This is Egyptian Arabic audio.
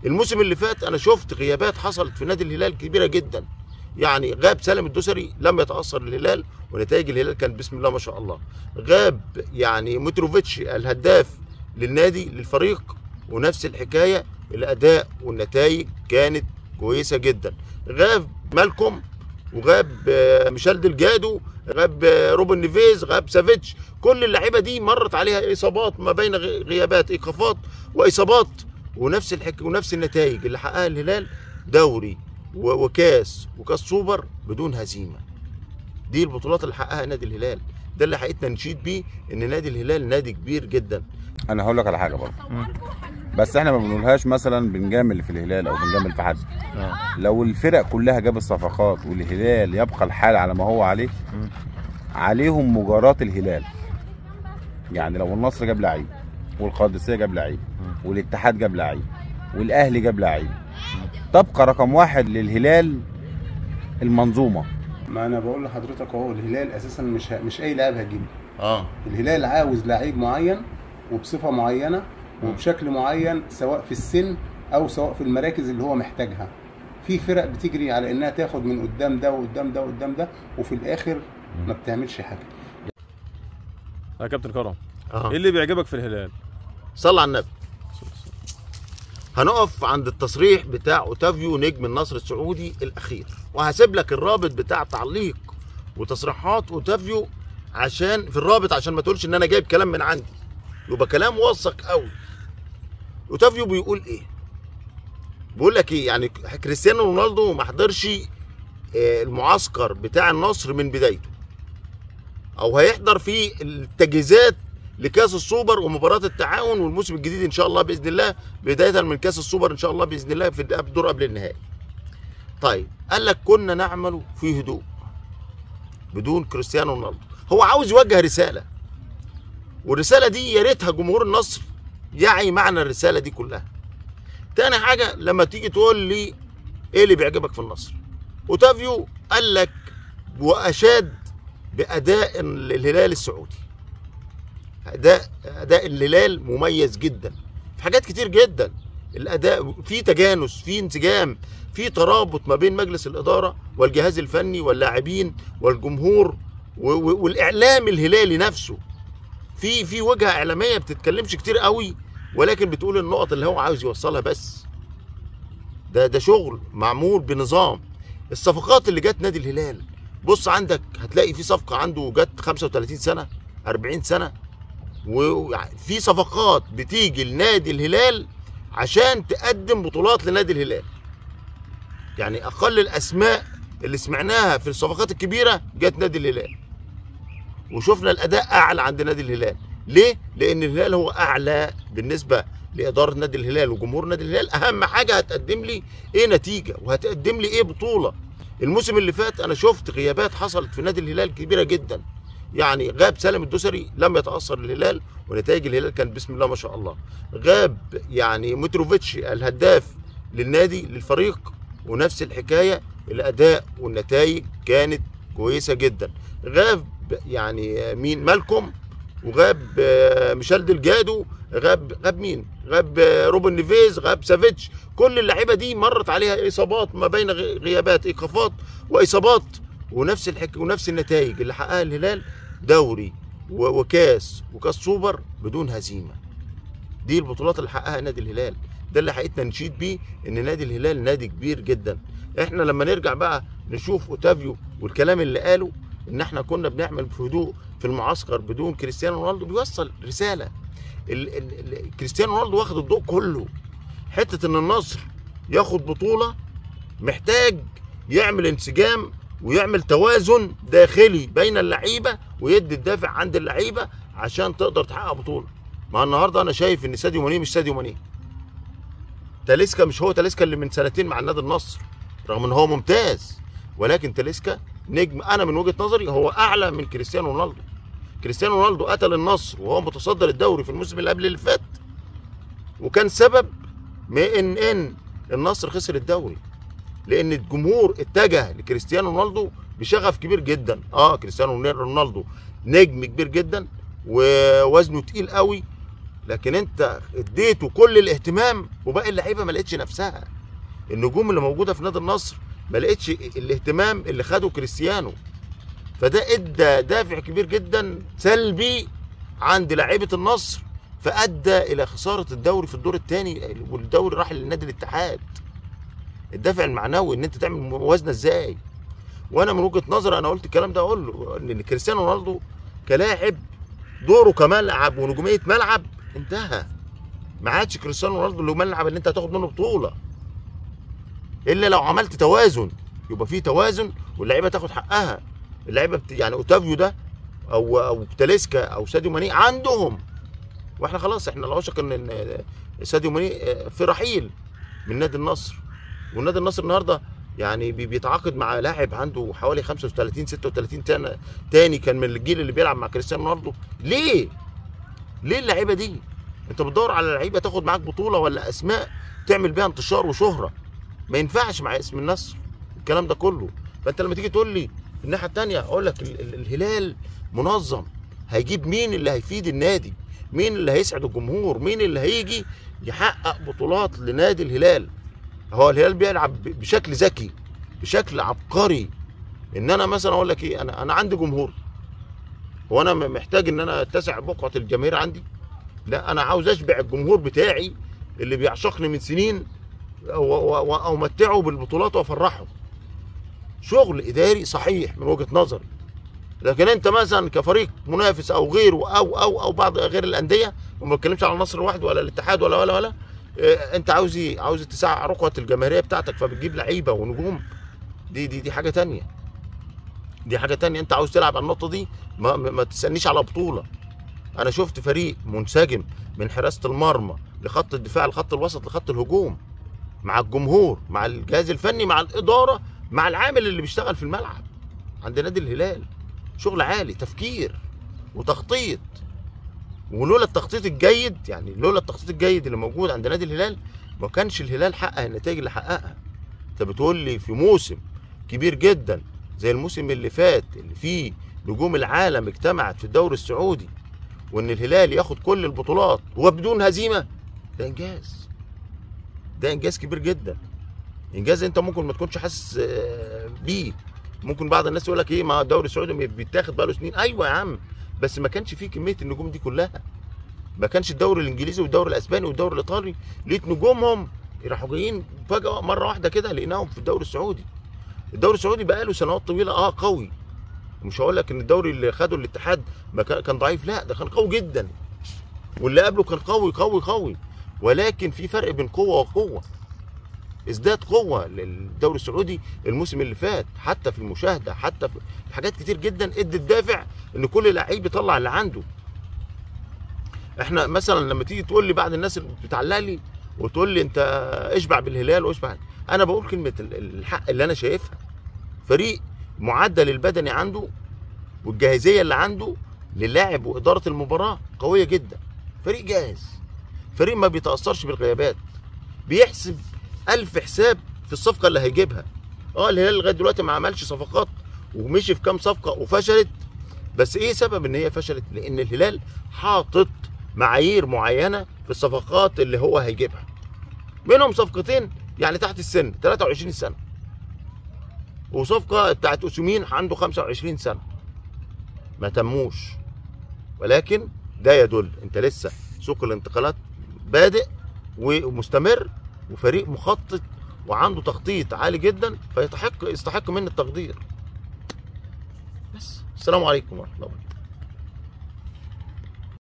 الموسم اللي فات انا شفت غيابات حصلت في نادي الهلال كبيره جدا يعني غاب سالم الدوسري لم يتاثر الهلال ونتائج الهلال كانت بسم الله ما شاء الله غاب يعني متروفيتش الهداف للنادي للفريق ونفس الحكايه الاداء والنتائج كانت كويسه جدا غاب مالكم وغاب آه، ميشيل دلجادو غاب آه، روبن نيفيز غاب سافيتش كل اللعيبه دي مرت عليها اصابات ما بين غ- غيابات ايقافات واصابات ونفس الحك... ونفس النتائج اللي حققها الهلال دوري و... وكاس وكاس سوبر بدون هزيمه دي البطولات اللي حققها نادي الهلال ده اللي حقيقتنا نشيد بيه ان نادي الهلال نادي كبير جدا انا هقول لك على حاجه برضه بس احنا ما بنقولهاش مثلا بنجامل في الهلال او بنجامل في حد لو الفرق كلها جابت صفقات والهلال يبقى الحال على ما هو عليه عليهم مجاراة الهلال يعني لو النصر جاب لعيب والقادسيه جاب لعيب والاتحاد جاب لعيب والاهلي جاب لعيب تبقى رقم واحد للهلال المنظومه ما انا بقول لحضرتك اهو الهلال اساسا مش ه- مش اي لاعب هتجيبه اه الهلال عاوز لعيب معين وبصفه معينه وبشكل معين سواء في السن او سواء في المراكز اللي هو محتاجها في فرق بتجري على انها تاخد من قدام ده وقدام ده وقدام ده وفي الاخر ما بتعملش حاجه يا كابتن كرم اه ايه اللي بيعجبك في الهلال؟ صلى على النبي هنقف عند التصريح بتاع اوتافيو نجم النصر السعودي الاخير وهسيب لك الرابط بتاع تعليق وتصريحات اوتافيو عشان في الرابط عشان ما تقولش ان انا جايب كلام من عندي يبقى كلام موثق قوي اوتافيو بيقول ايه بيقول لك ايه يعني كريستيانو رونالدو ما حضرش آه، المعسكر بتاع النصر من بدايته او هيحضر في التجهيزات لكاس السوبر ومباراه التعاون والموسم الجديد ان شاء الله باذن الله بدايه من كاس السوبر ان شاء الله باذن الله في الدور قبل النهائي. طيب قال لك كنا نعمل في هدوء بدون كريستيانو رونالدو هو عاوز يوجه رساله والرساله دي يا ريتها جمهور النصر يعي معنى الرساله دي كلها. تاني حاجه لما تيجي تقول لي ايه اللي بيعجبك في النصر؟ اوتافيو قال لك واشاد باداء الهلال السعودي. اداء اداء الهلال مميز جدا في حاجات كتير جدا الاداء في تجانس في انسجام في ترابط ما بين مجلس الاداره والجهاز الفني واللاعبين والجمهور و- و- والاعلام الهلالي نفسه في في وجهه اعلاميه بتتكلمش كتير قوي ولكن بتقول النقط اللي هو عاوز يوصلها بس ده ده شغل معمول بنظام الصفقات اللي جت نادي الهلال بص عندك هتلاقي في صفقه عنده جت 35 سنه 40 سنه وفي صفقات بتيجي لنادي الهلال عشان تقدم بطولات لنادي الهلال يعني اقل الاسماء اللي سمعناها في الصفقات الكبيره جت نادي الهلال وشفنا الاداء اعلى عند نادي الهلال ليه لان الهلال هو اعلى بالنسبه لاداره نادي الهلال وجمهور نادي الهلال اهم حاجه هتقدم لي ايه نتيجه وهتقدم لي ايه بطوله الموسم اللي فات انا شفت غيابات حصلت في نادي الهلال كبيره جدا يعني غاب سالم الدوسري لم يتاثر الهلال ونتائج الهلال كانت بسم الله ما شاء الله غاب يعني متروفيتش الهداف للنادي للفريق ونفس الحكايه الاداء والنتائج كانت كويسه جدا غاب يعني مين مالكم وغاب آه، ميشيل دلجادو غاب غاب مين غاب آه، روبن نيفيز غاب سافيتش كل اللعيبه دي مرت عليها اصابات ما بين غ- غيابات ايقافات واصابات ونفس الحك... ونفس النتائج اللي حققها الهلال دوري و... وكاس وكاس سوبر بدون هزيمه دي البطولات اللي حققها نادي الهلال ده اللي حقيقتنا نشيد بيه ان نادي الهلال نادي كبير جدا احنا لما نرجع بقى نشوف اوتافيو والكلام اللي قاله ان احنا كنا بنعمل في هدوء في المعسكر بدون كريستيانو رونالدو بيوصل رساله ال... ال... ال... كريستيانو رونالدو واخد الضوء كله حته ان النصر ياخد بطوله محتاج يعمل انسجام ويعمل توازن داخلي بين اللعيبه ويدي الدافع عند اللعيبه عشان تقدر تحقق بطوله ما النهارده انا شايف ان ساديو ماني مش ساديو ماني تاليسكا مش هو تاليسكا اللي من سنتين مع النادي النصر رغم ان هو ممتاز ولكن تاليسكا نجم انا من وجهه نظري هو اعلى من كريستيانو رونالدو كريستيانو رونالدو قتل النصر وهو متصدر الدوري في الموسم اللي قبل اللي فات وكان سبب ما ان ان النصر خسر الدوري لان الجمهور اتجه لكريستيانو رونالدو بشغف كبير جدا اه كريستيانو رونالدو نجم كبير جدا ووزنه تقيل قوي لكن انت اديته كل الاهتمام وباقي اللعيبه ما لقيتش نفسها النجوم اللي موجوده في نادي النصر ما لقيتش الاهتمام اللي خده كريستيانو فده ادى دافع كبير جدا سلبي عند لعيبه النصر فادى الى خساره الدوري في الدور الثاني والدوري راح للنادي الاتحاد الدافع المعنوي ان انت تعمل موازنه ازاي وانا من وجهه نظري انا قلت الكلام ده اقول له ان كريستيانو رونالدو كلاعب دوره كملعب ونجوميه ملعب انتهى ما عادش كريستيانو رونالدو اللي هو ملعب اللي انت هتاخد منه بطوله الا لو عملت توازن يبقى في توازن واللعيبه تاخد حقها اللعيبه بت... يعني اوتافيو ده او او تاليسكا او ساديو ماني عندهم واحنا خلاص احنا العشق ان إن ساديو ماني في رحيل من نادي النصر والنادي النصر النهارده يعني بي- بيتعاقد مع لاعب عنده حوالي 35 36 سنه تاني كان من الجيل اللي بيلعب مع كريستيانو رونالدو ليه؟ ليه اللعيبه دي؟ انت بتدور على لعيبه تاخد معاك بطوله ولا اسماء تعمل بيها انتشار وشهره ما ينفعش مع اسم النصر الكلام ده كله فانت لما تيجي تقول لي الناحيه الثانيه اقول لك ال- ال- الهلال منظم هيجيب مين اللي هيفيد النادي مين اللي هيسعد الجمهور مين اللي هيجي يحقق بطولات لنادي الهلال هو الهلال بيلعب ب- بشكل ذكي بشكل عبقري ان انا مثلا اقول لك ايه انا انا عندي جمهور هو انا م- محتاج ان انا اتسع بقعه الجماهير عندي لا انا عاوز اشبع الجمهور بتاعي اللي بيعشقني من سنين و- و- و- او متعه بالبطولات وافرحه شغل اداري صحيح من وجهه نظري لكن انت مثلا كفريق منافس او غيره او او او بعض غير الانديه وما بتكلمش على النصر لوحده ولا الاتحاد ولا ولا ولا اه، انت عاوز ايه عاوز تسع رقعه الجماهيريه بتاعتك فبتجيب لعيبه ونجوم دي دي دي حاجه تانية دي حاجه تانية انت عاوز تلعب على النقطه دي ما, ما ما تستنيش على بطوله انا شفت فريق منسجم من حراسه المرمى لخط الدفاع لخط الوسط لخط الهجوم مع الجمهور مع الجهاز الفني مع الاداره مع العامل اللي بيشتغل في الملعب عند نادي الهلال شغل عالي تفكير وتخطيط ولولا التخطيط الجيد يعني لولا التخطيط الجيد اللي موجود عند نادي الهلال ما كانش الهلال حقق النتائج اللي حققها انت بتقول لي في موسم كبير جدا زي الموسم اللي فات اللي فيه نجوم العالم اجتمعت في الدوري السعودي وان الهلال ياخد كل البطولات وبدون هزيمه ده انجاز ده انجاز كبير جدا انجاز انت ممكن ما تكونش حاسس آه، بيه ممكن بعض الناس يقول لك ايه ما الدوري السعودي بيتاخد بقاله سنين ايوه يا عم بس ما كانش فيه كميه النجوم دي كلها ما كانش الدوري الانجليزي والدوري الاسباني والدوري الايطالي لقيت نجومهم راحوا جايين فجاه مره واحده كده لقيناهم في الدوري السعودي الدوري السعودي بقاله سنوات طويله اه قوي مش هقول لك ان الدوري اللي خده الاتحاد ما كان كان ضعيف لا ده كان قوي جدا واللي قبله كان قوي قوي قوي ولكن في فرق بين قوه وقوه ازداد قوه للدوري السعودي الموسم اللي فات حتى في المشاهده حتى في حاجات كتير جدا ادت دافع ان كل لعيب يطلع اللي عنده احنا مثلا لما تيجي تقول لي بعض الناس اللي بتعلق لي وتقول لي انت اشبع بالهلال واشبع انا بقول كلمه ال- الحق اللي انا شايفها فريق معدل البدني عنده والجاهزيه اللي عنده للاعب واداره المباراه قويه جدا فريق جاهز فريق ما بيتاثرش بالغيابات بيحسب ألف حساب في الصفقه اللي هيجيبها اه الهلال لغايه دلوقتي ما عملش صفقات ومشي في كام صفقه وفشلت بس ايه سبب ان هي فشلت لان الهلال حاطط معايير معينه في الصفقات اللي هو هيجيبها منهم صفقتين يعني تحت السن 23 سنه وصفقه بتاعت اوسومين عنده 25 سنه ما تموش ولكن ده يدل انت لسه سوق الانتقالات بادئ ومستمر وفريق مخطط وعنده تخطيط عالي جدا فيستحق يستحق مني التقدير بس السلام عليكم ورحمه الله وبركاته